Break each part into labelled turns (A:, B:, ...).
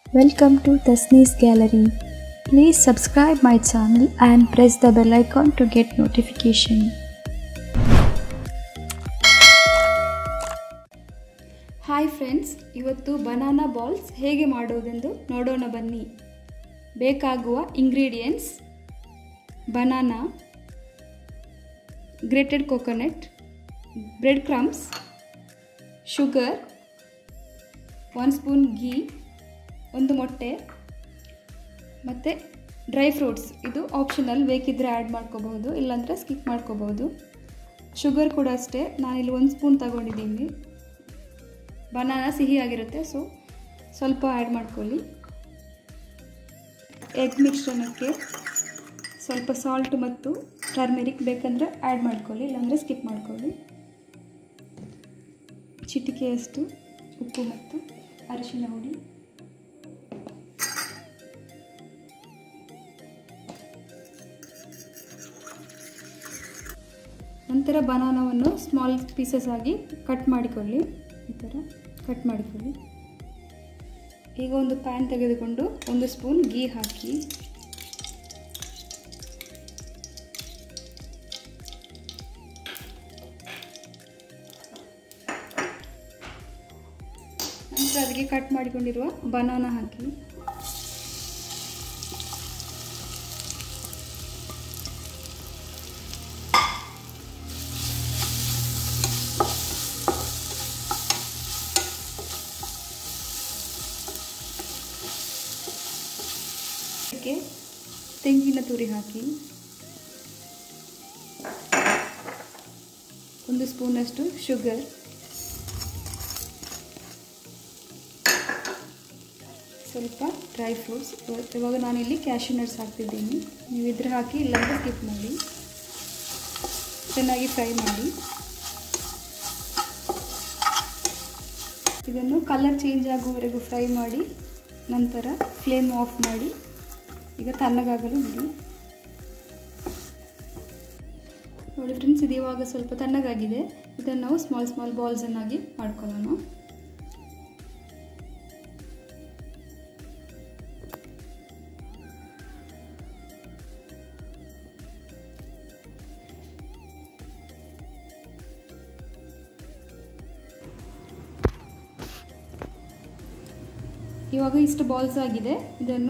A: Welcome to Tasnee's Gallery. Please subscribe my channel and press the bell icon to get notification. Hi friends ಇವತ್ತು banana balls ಹೇಗೆ ಮಾಡೋದೆಂದು ನೋಡೋಣ ಬನ್ನಿ ಬೇಕಾಗುವ ingredients banana grated coconut bread crumbs sugar one spoon ghee ಒಂದು ಮೊಟ್ಟೆ ಮತ್ತು dry fruits ಇದು ಆಪ್ಷನಲ್ ಬೇಕಿದ್ದರೆ ಆ್ಯಡ್ ಮಾಡ್ಕೋಬಹುದು ಇಲ್ಲಾಂದರೆ ಸ್ಕಿಪ್ ಮಾಡ್ಕೋಬಹುದು ಶುಗರ್ ಕೂಡ ಅಷ್ಟೇ ನಾನಿಲ್ಲಿ ಒಂದು ಸ್ಪೂನ್ ತಗೊಂಡಿದ್ದೀನಿ ಬನಾನಾ ಸಿಹಿಯಾಗಿರುತ್ತೆ ಸೊ ಸ್ವಲ್ಪ ಆ್ಯಡ್ ಮಾಡ್ಕೊಳ್ಳಿ ಎಗ್ ಮಿಶ್ರಣಕ್ಕೆ ಸ್ವಲ್ಪ ಸಾಲ್ಟ್ ಮತ್ತು ಟರ್ಮೆರಿಕ್ ಬೇಕಂದರೆ ಆ್ಯಡ್ ಮಾಡ್ಕೊಳ್ಳಿ ಇಲ್ಲಾಂದರೆ ಸ್ಕಿಪ್ ಮಾಡ್ಕೊಳ್ಳಿ ಚಿಟಿಕೆಯಷ್ಟು ಉಪ್ಪು ಮತ್ತು ಅರಿಶಿನ ಹುಡಿ ನಂತರ ಬನಾನವನ್ನು ಸ್ಮಾಲ್ ಪೀಸಸ್ ಆಗಿ ಕಟ್ ಮಾಡಿಕೊಳ್ಳಿ ಈ ಥರ ಕಟ್ ಮಾಡಿಕೊಳ್ಳಿ ಈಗ ಒಂದು ಪ್ಯಾನ್ ತೆಗೆದುಕೊಂಡು ಒಂದು ಸ್ಪೂನ್ ಗೀ ಹಾಕಿ ನಂತರ ಅದಕ್ಕೆ ಕಟ್ ಮಾಡಿಕೊಂಡಿರುವ ಬನಾನಾ ಹಾಕಿ ಅದಕ್ಕೆ ತೆಂಗಿನ ತುರಿ ಹಾಕಿ ಒಂದು ಸ್ಪೂನಷ್ಟು ಶುಗರ್ ಸ್ವಲ್ಪ ಡ್ರೈ ಫ್ರೂಟ್ಸ್ ಇವಾಗ ನಾನಿಲ್ಲಿ ಕ್ಯಾಶ್ಯೂ ನಟ್ಸ್ ಹಾಕ್ತಿದ್ದೀನಿ ನೀವು ಇದ್ರೆ ಹಾಕಿ ಇಲ್ಲಾಂದರೆ ಸ್ಕಿಪ್ ಮಾಡಿ ಚೆನ್ನಾಗಿ ಫ್ರೈ ಮಾಡಿ ಇದನ್ನು ಕಲರ್ ಚೇಂಜ್ ಆಗುವವರೆಗೂ ಫ್ರೈ ಮಾಡಿ ನಂತರ ಫ್ಲೇಮ್ ಆಫ್ ಮಾಡಿ ಈಗ ತಣ್ಣಗಾಗಲು ಬಿಡಿ ನೋಡಿ ಫ್ರೆಂಡ್ಸ್ ಇದು ಇವಾಗ ಸ್ವಲ್ಪ ತಣ್ಣಗಾಗಿದೆ ಇದನ್ನು ನಾವು ಸ್ಮಾಲ್ ಸ್ಮಾಲ್ ಬಾಲ್ಸನ್ನಾಗಿ ಮಾಡ್ಕೊಳ್ಳೋಣ ಇವಾಗ ಇಷ್ಟು ಬಾಲ್ಸ್ ಆಗಿದೆ ಇದನ್ನು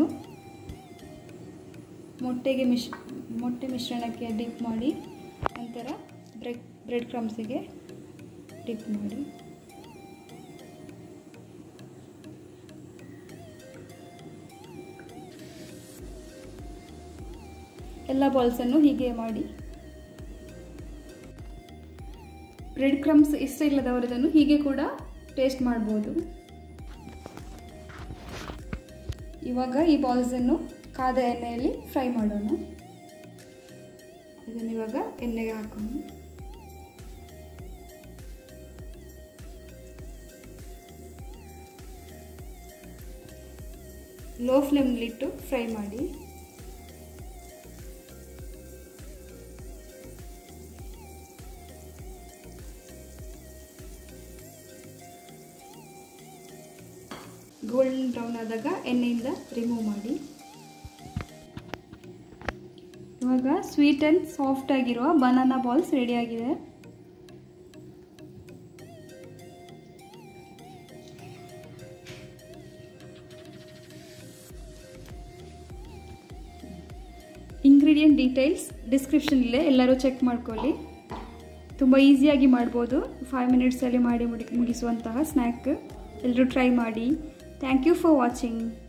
A: ಮೊಟ್ಟೆಗೆ ಮಿಶ್ ಮೊಟ್ಟೆ ಮಿಶ್ರಣಕ್ಕೆ ಡಿಪ್ ಮಾಡಿ ನಂತರ ಬ್ರೆಡ್ ಬ್ರೆಡ್ ಕ್ರಮ್ಸಿಗೆ ಡಿಪ್ ಮಾಡಿ ಎಲ್ಲ ಬಾಲ್ಸನ್ನು ಹೀಗೆ ಮಾಡಿ ಬ್ರೆಡ್ ಕ್ರಮ್ಸ್ ಇಷ್ಟ ಇಲ್ಲದವರು ಇದನ್ನು ಹೀಗೆ ಕೂಡ ಟೇಸ್ಟ್ ಮಾಡ್ಬೋದು ಇವಾಗ ಈ ಬಾಲ್ಸನ್ನು ಕಾದ ಎಣ್ಣೆಯಲ್ಲಿ ಫ್ರೈ ಮಾಡೋಣ ಇದನ್ನು ಇವಾಗ ಎಣ್ಣೆಗೆ ಹಾಕೋಣ ಲೋ ಫ್ಲೇಮ್ಲಿಟ್ಟು ಫ್ರೈ ಮಾಡಿ ಗೋಲ್ಡನ್ ಬ್ರೌನ್ ಆದಾಗ ಎಣ್ಣೆಯಿಂದ ರಿಮೂವ್ ಮಾಡಿ ಇವಾಗ ಸ್ವೀಟ್ ಆ್ಯಂಡ್ ಸಾಫ್ಟ್ ಆಗಿರುವ ಬನಾನಾ ಬಾಲ್ಸ್ ರೆಡಿಯಾಗಿದೆ ಇಂಗ್ರೀಡಿಯೆಂಟ್ ಡೀಟೇಲ್ಸ್ ಡಿಸ್ಕ್ರಿಪ್ಷನಲ್ಲೇ ಎಲ್ಲರೂ ಚೆಕ್ ಮಾಡ್ಕೊಳ್ಳಿ ತುಂಬ ಈಸಿಯಾಗಿ ಮಾಡ್ಬೋದು ಫೈವ್ ಮಿನಿಟ್ಸಲ್ಲಿ ಮಾಡಿ ಮುಡಿ ಮುಗಿಸುವಂತಹ ಸ್ನ್ಯಾಕ್ ಎಲ್ಲರೂ ಟ್ರೈ ಮಾಡಿ ಥ್ಯಾಂಕ್ ಯು ಫಾರ್ ವಾಚಿಂಗ್